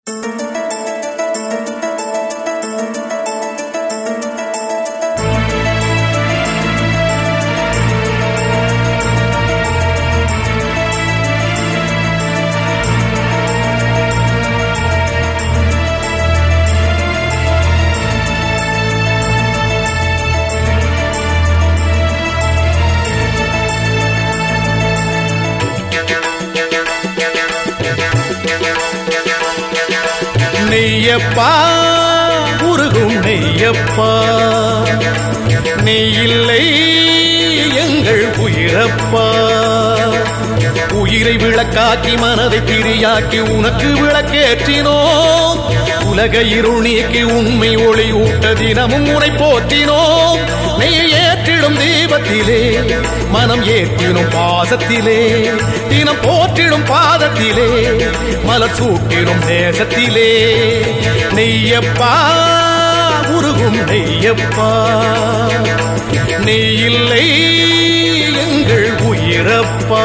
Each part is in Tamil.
நெய்யப்பா உருகும் நெய்யப்பா நீ இல்லை எங்கள் உயிரப்பா உயிரை விளக்காக்கி மனதை திரியாக்கி உனக்கு விளக்கேற்றினோம் உலக இருள் நீக்கி உண்மை ஒளி ஊட்ட தினமும் உனை போற்றினோம் நெய் ஏற்றிடும் தீபத்திலே மனம் ஏற்றிடும் பாசத்திலே தினம் போற்றிடும் பாதத்திலே மலர் சூட்டிடும் தேசத்திலே நெய்யப்பா உருகும் நெய்யப்பா நெய் இல்லை எங்கள் உயிரப்பா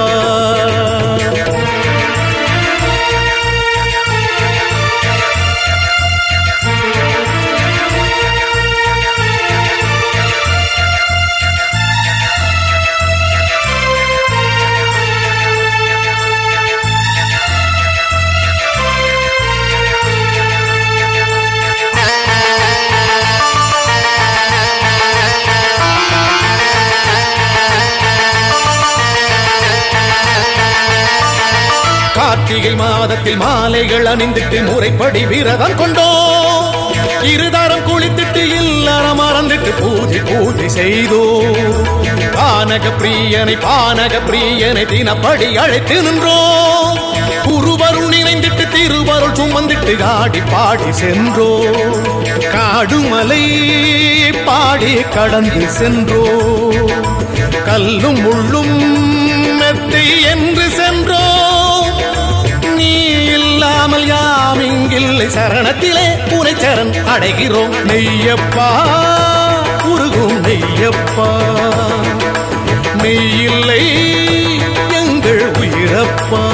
கார்த்திகை மாதத்தில் மாலைகள் அணிந்துட்டு முறைப்படி விரதம் கொண்டோம் இருதரம் குளித்துட்டு இல்லறம் மறந்துட்டு பூஜை பூஜை செய்தோ பானக பிரியனை பானக பிரியனை தினப்படி அழைத்து நின்றோம் குருவருள் நினைந்திட்டு திருவருள் சுமந்திட்டு ஆடி பாடி சென்றோ காடுமலை பாடி கடந்து சென்றோ கல்லும் முள்ளும் மெத்தை என்று சென்றோ நீ இல்லாமல் யாம் இங்கில்லை சரணத்திலே உனை சரண் அடைகிறோம் நெய்யப்பா உருகும் நெய்யப்பா நெய்யில்லை எங்கள் உயிரப்பா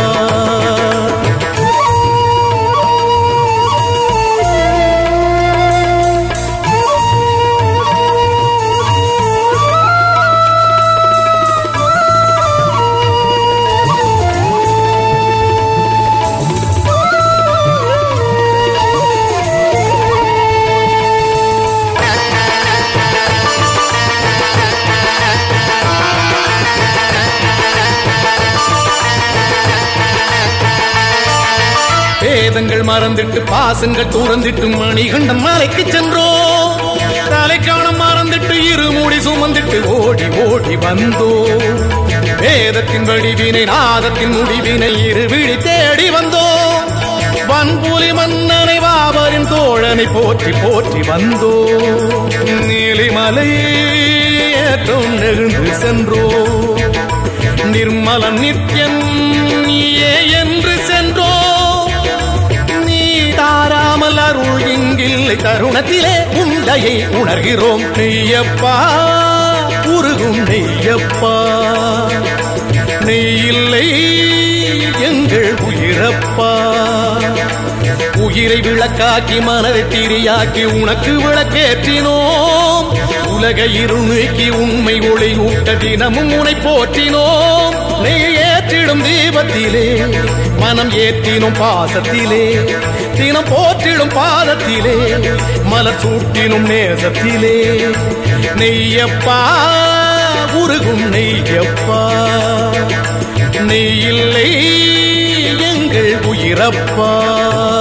வேதங்கள் மறந்துட்டு பாசங்கள் துறந்துட்டு மணிகண்டம் மலைக்கு சென்றோம் தலைக்காணம் மறந்துட்டு இருமுடி சுமந்துட்டு ஓடி ஓடி வந்தோ வேதத்தின் வடிவினை நாதத்தின் முடிவினை இருவிழி தேடி வந்தோ வன்புலி மன்னனை வாவரின் தோழனை போற்றி போற்றி வந்தோ நீலிமலை ஏற்றம் நெகிழ்ந்து சென்றோ நிர்மலம் நித்யன் நீயே என்று சென்றோ நீ தாராமல் அருள் இங்கில்லை தருணத்திலே உண்டையை உணர்கிறோம் நெய்யப்பா உருகும் நெய்யப்பா நெய்யில்லை எங்கள் உயிரப்பா உயிரை விளக்காக்கி மனதை திரியாக்கி உனக்கு விளக்கேற்றினோம் உலக இருள் நீக்கி உண்மை ஒளி ஊட்ட தினமும் உனை போற்றினோம் நெய் ஏற்றிடும் தீபத்திலே மனம் ஏற்றினும் பாசத்திலே தினம் போற்றிடும் பாதத்திலே மலர் சூட்டினும் நேசத்திலே நெய்யப்பா உருகும் நெய்யப்பா நெய்யில்லை எங்கள் உயிரப்பா